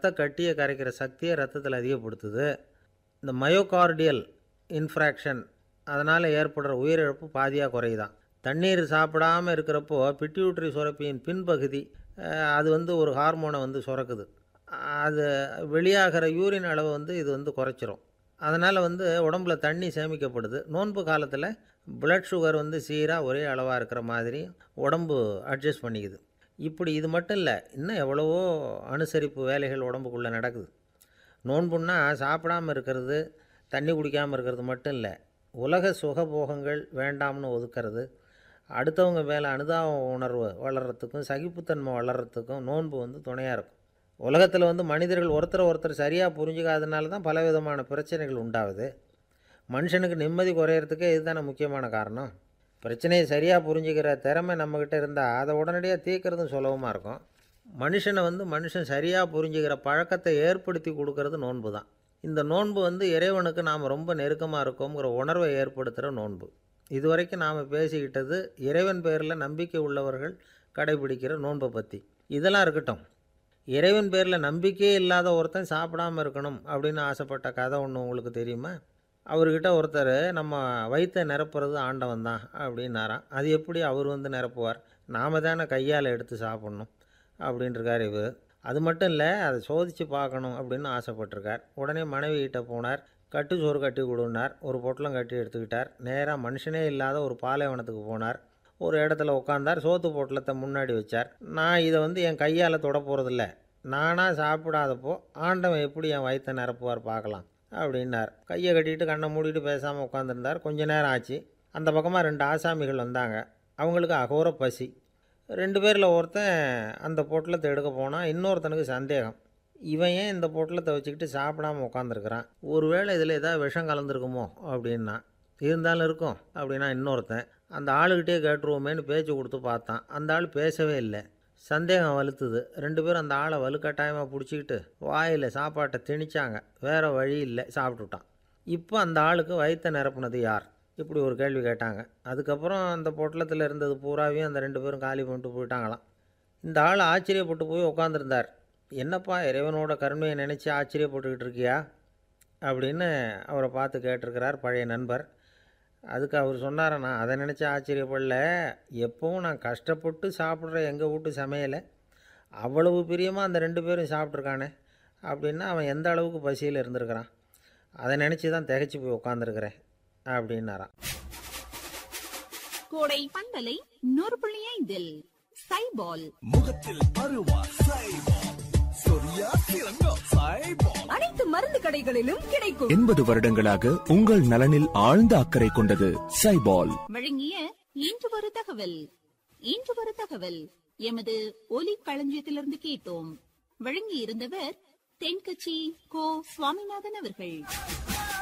ரத்த கட்டியை கரைக்கிற சக்தியை ரத்தத்தில் அதிகப்படுத்துது இந்த மயோகார்டியல் இன்ஃப்ராக்ஷன் அதனால் ஏற்படுற உயிரிழப்பு பாதியாக குறையுதான் தண்ணீர் சாப்பிடாமல் இருக்கிறப்போ பிட்யூட்ரி சுரப்பியின் பின்பகுதி அஹ், அது வந்து ஒரு ஹார்மோனை வந்து சுரக்குது அது வெளியாகிற யூரின் அளவை வந்து இது வந்து குறைச்சிரும் அதனால் வந்து உடம்புல தண்ணி சேமிக்கப்படுது நோன்பு காலத்தில் பிளட் சுகர் வந்து சீராக ஒரே அளவாக இருக்கிற மாதிரி உடம்பு அட்ஜஸ்ட் பண்ணிக்குது இப்படி இது மட்டும் இல்லை இன்னும் எவ்வளவோ அனுசரிப்பு வேலைகள் உடம்புக்குள்ளே நடக்குது நோன்புன்னா சாப்பிடாம இருக்கிறது தண்ணி குடிக்காமல் இருக்கிறது மட்டும் இல்லை உலக சுகபோகங்கள் வேண்டாம்னு ஒதுக்கிறது அடுத்தவங்க மேலே அனுதாப உணர்வு வளர்கிறதுக்கும் சகிப்புத்தன்மை வளர்கிறதுக்கும் நோன்பு வந்து துணையாக இருக்கும் உலகத்தில் வந்து மனிதர்கள் ஒருத்தரை ஒருத்தர் சரியாக புரிஞ்சுக்காதனால தான் பலவிதமான பிரச்சனைகள் உண்டாகுது மனுஷனுக்கு நிம்மதி குறையிறதுக்கே இதுதானே முக்கியமான காரணம் பிரச்சனையை சரியாக புரிஞ்சுக்கிற திறமை நம்மக்கிட்ட இருந்தால் அதை உடனடியாக தீர்க்கறதும் சுலபமாக இருக்கும் மனுஷனை வந்து மனுஷன் சரியாக புரிஞ்சுக்கிற பழக்கத்தை ஏற்படுத்தி கொடுக்கறது நோன்பு தான் இந்த நோன்பு வந்து இறைவனுக்கு நாம் ரொம்ப நெருக்கமாக இருக்கோங்கிற உணர்வை ஏற்படுத்துகிற நோன்பு இதுவரைக்கும் நாம் பேசிக்கிட்டது இறைவன் பேரில் நம்பிக்கை உள்ளவர்கள் கடைபிடிக்கிற நோன்பை பற்றி இதெல்லாம் இருக்கட்டும் இறைவன் பேரில் நம்பிக்கையே இல்லாத ஒருத்தன் சாப்பிடாம இருக்கணும் அப்படின்னு ஆசைப்பட்ட கதை ஒன்று உங்களுக்கு தெரியுமா அவர்கிட்ட ஒருத்தர் நம்ம வயிற்றை நிரப்புறது ஆண்டவன் தான் அப்படின்னாராம் அது எப்படி அவர் வந்து நிரப்புவார் நாம தானே கையால் எடுத்து சாப்பிட்ணும் அப்படின்ட்டுருக்கார் இவர் அது மட்டும் இல்லை அதை சோதித்து பார்க்கணும் அப்படின்னு ஆசைப்பட்டிருக்கார் உடனே மனைவி கிட்ட போனார் கட்டு சோறு கட்டி கொடுனார் ஒரு பொட்டலம் கட்டி எடுத்துக்கிட்டார் நேராக மனுஷனே இல்லாத ஒரு பாலைவனத்துக்கு போனார் ஒரு இடத்துல உட்காந்தார் சோத்து பொட்டலத்தை முன்னாடி வச்சார் நான் இதை வந்து என் கையால் தொட போகிறதில்ல நானாக சாப்பிடாதப்போ ஆண்டவன் எப்படி என் வயிற்றை நிரப்புவார் பார்க்கலாம் அப்படின்னார் கையை கட்டிட்டு கண்ணை மூடிட்டு பேசாமல் உட்காந்துருந்தார் கொஞ்ச நேரம் ஆச்சு அந்த பக்கமாக ரெண்டு ஆசாமிகள் வந்தாங்க அவங்களுக்கு அகோர பசி ரெண்டு பேரில் ஒருத்தன் அந்த பொட்டலத்தை எடுக்க போனால் இன்னொருத்தனுக்கு சந்தேகம் இவன் ஏன் இந்த பொட்டலத்தை வச்சுக்கிட்டு சாப்பிடாம உட்காந்துருக்குறான் ஒருவேளை இதில் ஏதாவது விஷம் கலந்துருக்குமோ அப்படின்னா இருந்தாலும் இருக்கும் அப்படின்னா இன்னொருத்தன் அந்த ஆளுகிட்டே கேட்டுருவோமேன்னு பேச்சு கொடுத்து பார்த்தான் அந்த ஆள் பேசவே இல்லை சந்தேகம் வலுத்துது ரெண்டு பேரும் அந்த ஆளை வலுக்கட்டாயமாக பிடிச்சிக்கிட்டு வாயில் சாப்பாட்டை திணிச்சாங்க வேறு வழி இல்லை சாப்பிட்டுட்டான் இப்போ அந்த ஆளுக்கு வயிற்றை நிரப்புனது யார் இப்படி ஒரு கேள்வி கேட்டாங்க அதுக்கப்புறம் அந்த பொட்டலத்தில் இருந்தது பூராவையும் அந்த ரெண்டு பேரும் காலி பண்ணிட்டு போயிட்டாங்களாம் இந்த ஆள் ஆச்சரியப்பட்டு போய் உட்காந்துருந்தார் என்னப்பா இறைவனோட கருணையை நினச்சி ஆச்சரியப்பட்டுக்கிட்டு இருக்கியா அப்படின்னு அவரை பார்த்து கேட்டிருக்கிறார் பழைய நண்பர் அதுக்கு அவர் சொன்னார நான் அதை நினச்சி ஆச்சரியப்படல எப்பவும் நான் கஷ்டப்பட்டு சாப்பிட்ற எங்கள் வீட்டு சமையலை அவ்வளவு பிரியமாக அந்த ரெண்டு பேரும் சாப்பிட்ருக்கானே அப்படின்னா அவன் எந்த அளவுக்கு பசியில் இருந்திருக்கிறான் அதை நினச்சி தான் திகைச்சு போய் உட்காந்துருக்கிறேன் அப்படின்னாராம் கோடை பண்பலை நூறு புள்ளி ஐந்தில் சைபால் முகத்தில் அருவா சைபால் சொரியா சிறங்கோ சைபால் அனைத்து மருந்து கடைகளிலும் கிடைக்கும் எண்பது வருடங்களாக உங்கள் நலனில் ஆழ்ந்த அக்கறை கொண்டது சைபால் வழங்கிய இன்று ஒரு தகவல் இன்று ஒரு தகவல் எமது ஒலி களஞ்சியத்திலிருந்து கேட்டோம் வழங்கி இருந்தவர் தென்கட்சி கோ சுவாமிநாதன் அவர்கள்